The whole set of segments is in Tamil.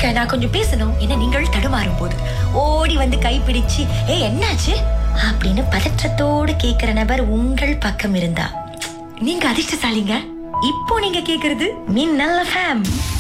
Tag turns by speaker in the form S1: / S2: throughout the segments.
S1: இருக்க நான் கொஞ்சம் பேசணும் என நீங்கள் தடுமாறும் போது ஓடி வந்து கைப்பிடிச்சு ஏ என்னாச்சு அப்படின்னு பதற்றத்தோடு கேக்குற நபர் உங்கள் பக்கம் இருந்தா நீங்க அதிர்ஷ்டசாலிங்க இப்போ நீங்க கேக்குறது மின்னல் ஃபேம்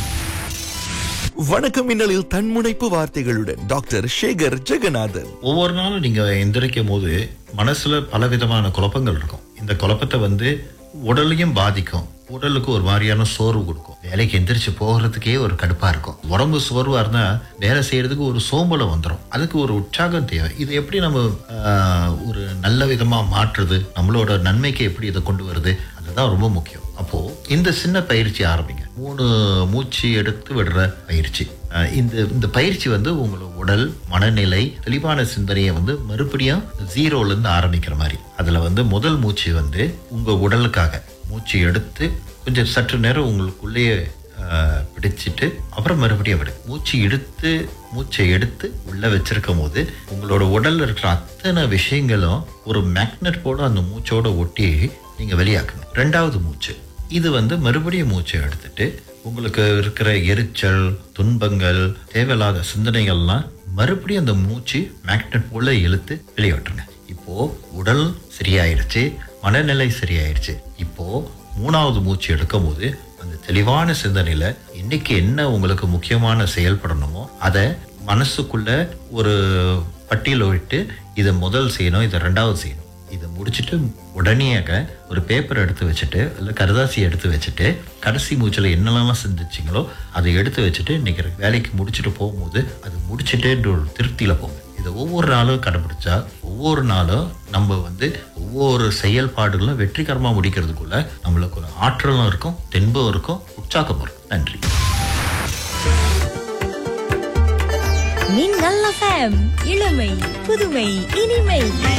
S2: வணக்கம் மின்னலில் தன்முனைப்பு வார்த்தைகளுடன் டாக்டர் சேகர் ஜெகநாதன்
S3: ஒவ்வொரு நாளும் நீங்க எந்திரிக்கும் போது மனசுல பலவிதமான குழப்பங்கள் இருக்கும் இந்த குழப்பத்தை வந்து உடலையும் பாதிக்கும் உடலுக்கு ஒரு மாதிரியான சோர்வு கொடுக்கும் வேலைக்கு எந்திரிச்சு போகிறதுக்கே ஒரு கடுப்பா இருக்கும் உடம்பு சோர்வா இருந்தா வேலை செய்யறதுக்கு ஒரு சோம்பலம் வந்துடும் அதுக்கு ஒரு உற்சாகம் தேவை இது எப்படி நம்ம ஆஹ், ஒரு நல்ல விதமா மாற்றுறது நம்மளோட நன்மைக்கு எப்படி இதை கொண்டு வருது அதுதான் ரொம்ப முக்கியம் அப்போ இந்த சின்ன பயிற்சி ஆரம்பிங்க மூணு மூச்சு எடுத்து விடுற பயிற்சி அஹ் இந்த இந்த பயிற்சி வந்து உங்களோட உடல் மனநிலை தெளிவான சிந்தனையை வந்து மறுபடியும் ஜீரோல இருந்து ஆரம்பிக்கிற மாதிரி அதுல வந்து முதல் மூச்சு வந்து உங்க உடலுக்காக மூச்சு எடுத்து கொஞ்சம் சற்று நேரம் உங்களுக்குள்ளேயே அஹ், பிடிச்சிட்டு அப்புறம் மறுபடியும் விடு மூச்சு இழுத்து மூச்சை எடுத்து உள்ள வச்சிருக்கும் போது உங்களோட உடல்ல இருக்கிற அத்தனை விஷயங்களும் ஒரு மேக்னெட் போல அந்த மூச்சோட ஒட்டி நீங்க வெளியாக்குங்க ரெண்டாவது மூச்சு இது வந்து மறுபடியும் மூச்சை எடுத்துட்டு உங்களுக்கு இருக்கிற எரிச்சல் துன்பங்கள் தேவையில்லாத சிந்தனைகள்லாம் மறுபடியும் அந்த மூச்சு மேக்னெட் போல இழுத்து வெளியே விட்டுருங்க இப்போ உடல் சரியாயிடுச்சு மனநிலை சரியாயிடுச்சு இப்போ மூணாவது மூச்சு எடுக்கும் போது அந்த தெளிவான சிந்தனையில இன்னைக்கு என்ன உங்களுக்கு முக்கியமான செயல்படணுமோ அதை மனசுக்குள்ள ஒரு பட்டியல விட்டு இதை முதல் செய்யணும் இதை ரெண்டாவது செய்யணும் இதை முடிச்சுட்டு உடனேயாக ஒரு பேப்பர் எடுத்து வச்சுட்டு இல்லை கருதாசி எடுத்து வச்சுட்டு கடைசி மூச்சில் என்னெல்லாம் சிந்திச்சிங்களோ அதை எடுத்து வச்சுட்டு இன்னைக்கு வேலைக்கு முடிச்சுட்டு போகும்போது அது முடிச்சுட்டேன்ற ஒரு திருப்தியில் போங்க இதை ஒவ்வொரு நாளும் கடைபிடிச்சா ஒவ்வொரு நாளும் நம்ம வந்து ஒவ்வொரு செயல்பாடுகளும் வெற்றிகரமாக முடிக்கிறதுக்குள்ள நம்மளுக்கு ஒரு ஆற்றலும் இருக்கும் தென்பும் இருக்கும் உற்சாகம் இருக்கும் நன்றி
S1: மின்னல் ஃபேம் இளமை புதுமை இனிமை